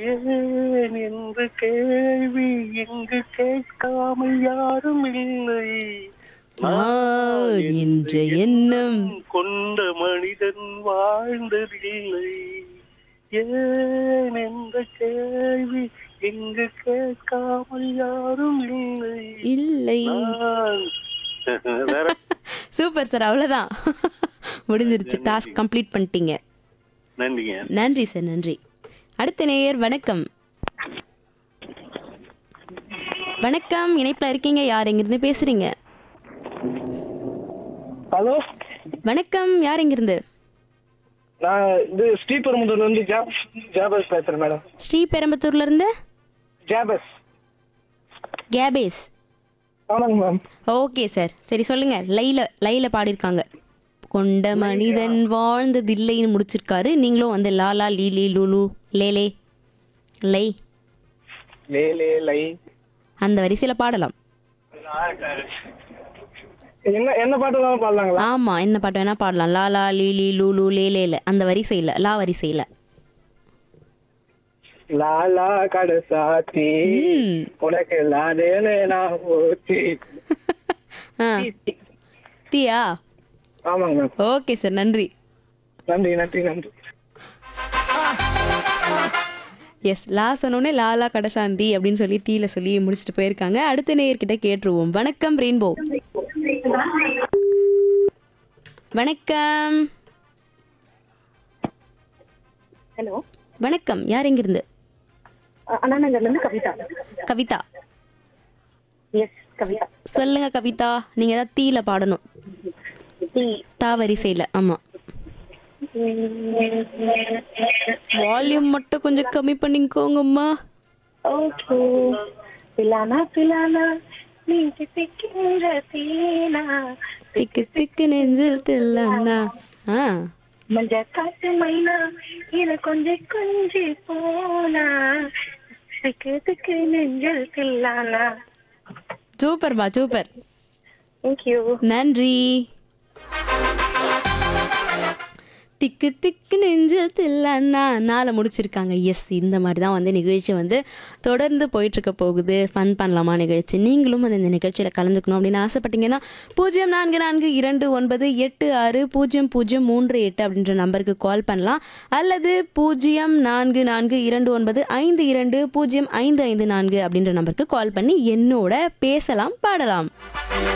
ஏன் என்று கேள்வி இங்கு கேட்காமல் யாரும் இல்லை நான் என்ற எண்ணம் கொண்ட மனிதன் வாழ்ந்ததில்லை ஏன் என்ற கேள்வி இங்கு கேட்காமல் யாரும் இல்லை இல்லை நான் வேற சூப்பர் சார் அவ்வளோதான் முடிஞ்சிருச்சு டாஸ்க் கம்ப்ளீட் பண்ணிட்டீங்க நன்றிங்க நன்றி சார் நன்றி அடுத்த நேயர் வணக்கம் வணக்கம் இணைப்பில் இருக்கீங்க யார் எங்கிருந்து பேசுறீங்க ஹலோ வணக்கம் யார் எங்கிருந்து நான் இது ஸ்ரீபெரும்புதூர்ல இருந்து ஜாப் ஜாபஸ் பேசுறேன் மேடம் ஸ்ரீபெரும்புத்தூர்ல இருந்து ஜாபஸ் கேபேஸ் ஆமாங்க மேம் ஓகே சார் சரி சொல்லுங்க லைல லைல பாடியிருக்காங்க கொண்ட மனிதன் வாழ்ந்ததில்லைன்னு முடிச்சிருக்காரு நீங்களும் வந்து லாலா லீலி லுலு லேலே லை லே லே லை அந்த வரிசையில் பாடலாம் என்ன என்ன பாட்டு தான் பாடலாங்களா ஆமா என்ன பாட்டு வேணா பாடலாம் லாலா லீலி லூலு லேலேல அந்த வரிசையில் லா வரிசையில் லாலா கடை சாத்தி ம் உனக்கு லாதேனே நான் ஊத்தி ஆ தீயா ஆமாங்க மேம் ஓகே சார் நன்றி நன்றி நன்றி நன்றி எஸ் லா சொன்னோடனே லாலா கடைசாந்தி அப்படின்னு சொல்லி தீல சொல்லி முடிச்சுட்டு போயிருக்காங்க அடுத்த நேயர்கிட்ட கேட்டுருவோம் வணக்கம் ரெயின்போ வணக்கம் ஹலோ வணக்கம் யார் எங்கிருந்து அண்ணா நகர்ல இருந்து கவிதா கவிதா எஸ் கவிதா சொல்லுங்க கவிதா நீங்க தான் தீல பாடணும் டி தா வரிசையில ஆமா வால்யூம் மட்டும் கொஞ்சம் கம்மி பண்ணிக்கோங்கம்மா ஓகே பிலானா பிலானா நீங்க திக்கின்ற தீனா திக்கு திக்கு நெஞ்சில் தில்லன்னா ஆ மஞ்ச காட்டு மைனா இத கொஞ்சம் கொஞ்சி போனா திக்கு திக்கு நெஞ்சல் தில்லானா சூப்பர்மா சூப்பர் தேங்க்யூ நன்றி திக்கு திக்கு நெஞ்சில் தில்லன்னா நாளை முடிச்சிருக்காங்க எஸ் இந்த மாதிரி தான் வந்து நிகழ்ச்சி வந்து தொடர்ந்து போயிட்டுருக்க போகுது ஃபன் பண்ணலாமா நிகழ்ச்சி நீங்களும் வந்து இந்த நிகழ்ச்சியில் கலந்துக்கணும் அப்படின்னு ஆசைப்பட்டீங்கன்னா பூஜ்ஜியம் நான்கு நான்கு இரண்டு ஒன்பது எட்டு ஆறு பூஜ்ஜியம் பூஜ்ஜியம் மூன்று எட்டு அப்படின்ற நம்பருக்கு கால் பண்ணலாம் அல்லது பூஜ்ஜியம் நான்கு நான்கு இரண்டு ஒன்பது ஐந்து இரண்டு பூஜ்ஜியம் ஐந்து ஐந்து நான்கு அப்படின்ற நம்பருக்கு கால் பண்ணி என்னோட பேசலாம் பாடலாம்